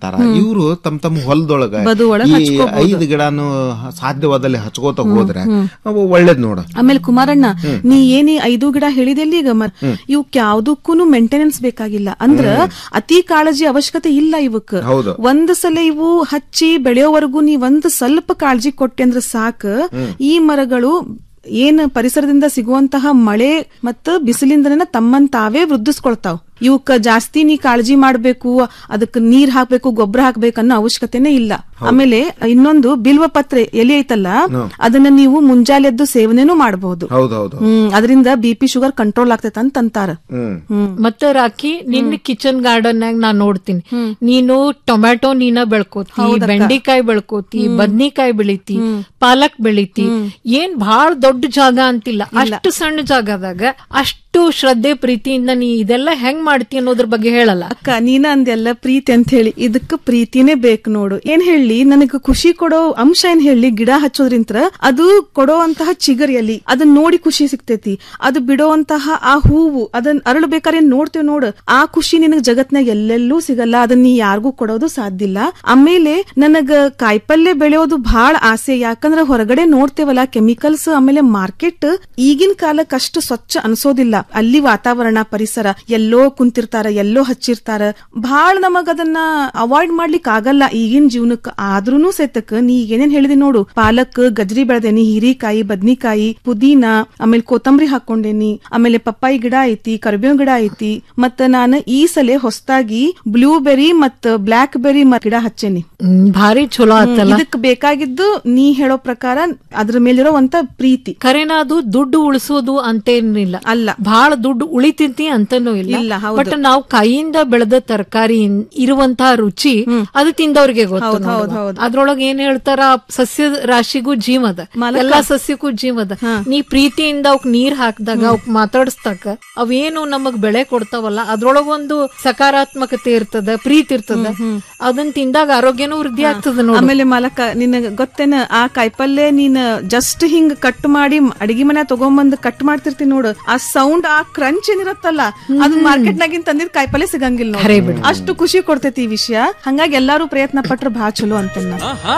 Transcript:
ಮಾಡ್ತಾರ ಇವ್ರು ತಮ್ ತಮ್ಮ ಹೊಲದೊಳಗ ಬದು ಒಳಗ್ ಈ ಹಚ್ಕೋಬಹುದು. ಐದು ಗಿಡನು ಸಾಧ್ಯವಾದಲ್ಲಿ ಹಚ್ಕೋತ ಹೋದ್ರೆ ಅವು ಒಳ್ಳೇದ್ ನೋಡ ಆಮೇಲೆ ಕುಮಾರಣ್ಣ ನೀ ಏನಿ ಐದು ಗಿಡ ಹೇಳಿದೆಲ್ಲಿ ಈಗ ಮತ್ ಇವಕ್ ಯಾವ್ದಕ್ಕೂನು ಮೇಂಟೆನೆನ್ಸ್ ಬೇಕಾಗಿಲ್ಲ ಅಂದ್ರ ಅತಿ ಕಾಳಜಿ ಅವಶ್ಯಕತೆ ಇಲ್ಲ ಇವಕ್ ಹೌದು. ಒಂದ್ ಸಲ ಇವು ಹಚ್ಚಿ ಬೆಳೆಯೋವರೆಗೂ ನೀ ಒಂದ್ ಸ್ವಲ್ಪ ಕಾಳಜಿ ಕೊಟ್ಟೆ ಅಂದ್ರ ಸಾಕ ಈ ಮರಗಳು ಏನ್ ಪರಿಸರದಿಂದ ಸಿಗುವಂತಹ ಮಳೆ ಮತ್ತು ಬಿಸಿಲಿಂದನ ತಮ್ಮನ್ ತಾವೇ ವೃದ್ಧಿಸ್ಕೊಳ್ತಾವ್ ಇವಕ್ಕ ಜಾಸ್ತಿ ನೀ ಕಾಳಜಿ ಮಾಡ್ಬೇಕು ಅದಕ್ಕೆ ನೀರ್ ಹಾಕ್ಬೇಕು ಗೊಬ್ಬರ ಹಾಕ್ಬೇಕು ಅನ್ನೋ ಅವಶ್ಯಕತೆನೇ ಇಲ್ಲ ಆಮೇಲೆ ಇನ್ನೊಂದು ಬಿಲ್ವ ಪತ್ರೆ ಎಲೆ ಐತಲ್ಲ ಅದನ್ನ ನೀವು ಮುಂಜಾಲೆ ಎದ್ದು ಸೇವನೆನೂ ಮಾಡಬಹುದು ಹೌದೌದು ಹ್ಮ್ ಅದರಿಂದ ಬಿ ಪಿ ಶುಗರ್ ಕಂಟ್ರೋಲ್ ಆಗ್ತೈತೆ ಅಂತ ಅಂತಾರ ಹ್ಮ್ ಹ್ಮ್ ಮತ್ತೆ ರಾಕಿ ನಿನ್ನ ಕಿಚನ್ ಗಾರ್ಡನ್ ನಾಗ ನಾ ನೋಡ್ತೀನಿ ನೀನು ಟೊಮ್ಯಾಟೊ ನೀನ ಬೆಳ್ಕೋತಿ ಬೆಂಡಿಕಾಯಿ ಬೆಳ್ಕೋತಿ ಬದ್ನಿಕಾಯಿ ಬೆಳಿತಿ ಪಾಲಕ್ ಬೆಳಿತಿ ಏನ್ ಬಹಳ ದೊಡ್ಡ ಜಾಗ ಅಂತಿಲ್ಲ ಅಷ್ಟು ಸಣ್ಣ ಜಾಗದಾಗ ಅಷ್ಟು ಶ್ರದ್ಧೆ ಪ್ರೀತಿಯಿಂದ ನೀ ಇದೆಲ್ಲ ಹೆಂಗ್ ಮಾಡ್ತಿ ಅನ್ನೋದ್ರ ಬಗ್ಗೆ ಹೇಳಲ್ಲ ಅಕ್ಕ ನೀನ ಅಂದೆಲ್ಲ ಪ್ರೀತಿ ಅಂತ ಹೇಳಿ ಇದಕ್ಕ ಪ್ರೀತಿನೇ ಬೇಕು ನೋಡು ಏನ್ ಹೇಳಿ ನನಗ ಖುಷಿ ಕೊಡೋ ಅಂಶ ಏನ್ ಹೇಳಿ ಗಿಡ ಹಚ್ಚೋದ್ರಿಂತ ಅದು ಕೊಡೋವಂತಹ ಚಿಗರ್ ಎಲಿ ಅದನ್ನ ನೋಡಿ ಖುಷಿ ಸಿಗ್ತೈತಿ ಅದು ಬಿಡೋವಂತಹ ಆ ಹೂವು ಅದನ್ನ ಅರಳಬೇಕಾದ್ರೆ ಏನ್ ನೋಡ್ತೇವ್ ನೋಡು ಆ ಖುಷಿ ನಿನಗ್ ಜಗತ್ನಾಗ ಎಲ್ಲೆಲ್ಲೂ ಸಿಗಲ್ಲ ಅದನ್ನ ನೀ ಯಾರಿಗೂ ಕೊಡೋದು ಸಾಧ್ಯ ಇಲ್ಲ ಆಮೇಲೆ ನನಗ ಕಾಯಿಪಲ್ಯ ಬೆಳೆಯೋದು ಬಹಳ ಆಸೆ ಯಾಕಂದ್ರ ಹೊರಗಡೆ ನೋಡ್ತೇವಲ್ಲ ಕೆಮಿಕಲ್ಸ್ ಆಮೇಲೆ ಮಾರ್ಕೆಟ್ ಈಗಿನ ಕಾಲಕ್ಕೆ ಅಷ್ಟು ಸ್ವಚ್ಛ ಅನ್ಸೋದಿಲ್ಲ ಅಲ್ಲಿ ವಾತಾವರಣ ಪರಿಸರ ಎಲ್ಲೋ ಕುಂತಿರ್ತಾರ ಎಲ್ಲೋ ಹಚ್ಚಿರ್ತಾರ ಬಹಳ ನಮಗ ಅದನ್ನ ಅವಾಯ್ಡ್ ಮಾಡ್ಲಿಕ್ ಆಗಲ್ಲ ಈಗಿನ ಜೀವನಕ್ಕೆ ಆದ್ರೂನು ಸಹಿತಕ್ ನೀ ಏನೇನ್ ಹೇಳಿದಿ ನೋಡು ಪಾಲಕ್ ಗಜ್ರಿ ಬೆಳೆದೇನಿ ಹೀರಿಕಾಯಿ ಬದ್ನಿಕಾಯಿ ಪುದೀನ ಆಮೇಲೆ ಕೊತ್ತಂಬರಿ ಹಾಕೊಂಡೇನಿ ಆಮೇಲೆ ಪಪ್ಪಾಯಿ ಗಿಡ ಐತಿ ಕರಿಬೇವ್ ಗಿಡ ಐತಿ ಮತ್ತ ನಾನು ಈ ಸಲ ಹೊಸದಾಗಿ ಬ್ಲೂಬೆರಿ ಮತ್ತ ಬ್ಲಾಕ್ ಬೆರಿ ಗಿಡ ಹಚ್ಚೇನಿ ಹ್ಮ್, ಭಾರಿ ಚಲೋ ಆತಲ್ಲ ಇದಕ್ ಬೇಕಾಗಿದ್ದು ನೀ ಹೇಳೋ ಪ್ರಕಾರ ಅದ್ರ ಮೇಲಿರೋವಂತ ಪ್ರೀತಿ ಖರೇನ ಅದು ದುಡ್ಡು ಉಳಿಸೋದು ಅಂತೇನಿಲ್ಲ ಅಲ್ಲ ಬಹಳ ದುಡ್ಡು ಉಳಿತೈತಿ ಅಂತನೂ ಇಲ್ಲ, ಇಲ್ಲ ಹೌದು. ಬಟ್ ನಾವು ಕೈಯಿಂದ ಬೆಳೆದ ತರಕಾರಿ ಇರುವಂತಹ ರುಚಿ ಅದು ತಿಂದವ್ರಿಗೆ ಗೊತ್ತು ಹೌದು, ಹೌದು, ನೋಡುವ. ಹೌದು. ಅದ್ರೊಳಗ ಏನ್ ಹೇಳ್ತಾರ ಸಸ್ಯ ರಾಶಿಗೂ ಜೀವದ ಮಲಕ. ಎಲ್ಲಾ ಸಸ್ಯಕ್ಕೂ ಜೀವದ ನೀ ಪ್ರೀತಿಯಿಂದ ಅವಕ್ ನೀರ್ ಹಾಕ್ದಾಗ ಅವಕ್ ಮಾತಾಡಿಸ್ದಾಗ ಅವೇನು ನಮಗ್ ಬೆಳೆ ಕೊಡ್ತಾವಲ್ಲ ಅದ್ರೊಳಗೊಂದು ಸಕಾರಾತ್ಮಕತೆ ಇರ್ತದ ಪ್ರೀತಿ ಇರ್ತದ ಅದನ್ನ ತಿಂದಾಗ ಆರೋಗ್ಯನೂ ವೃದ್ಧಿ ಆಗ್ತದ ನೋಡಿ ಆಮೇಲೆ ಮಾಲಕ ನಿನಗ ಗೊತ್ತೇನ ಆ ಕಾಯಿಪಲ್ಲೆ ನೀನ್ ಜಸ್ಟ್ ಹಿಂಗ್ ಕಟ್ ಮಾಡಿ ಅಡಿಗೆ ಮನೆ ತಗೊಂಬಂದ್ ಕಟ್ ಮಾಡ್ತಿರ್ತಿ ನೋಡು ಆ ಸೌಂಡ್ ಆ ಕ್ರಂಚ್ ಏನಿರತ್ತಲ್ಲ ಅದು ಮಾರ್ಕೆಟ್ ನಾಗಿನ್ ತಂದಿದ್ ಕಾಯಿಪಲ್ಲೆ ಸಿಗಂಗಿಲ್ಲ ನೋಡು. ಅಷ್ಟು ಖುಷಿ ಕೊಡ್ತೈತಿ ಈ ವಿಷಯ ಹಂಗಾಗಿ ಎಲ್ಲಾರು ಪ್ರಯತ್ನ ಪಟ್ರ ಬಹಳ ಚಲೋ ಅಂತೇನ್ ನಾ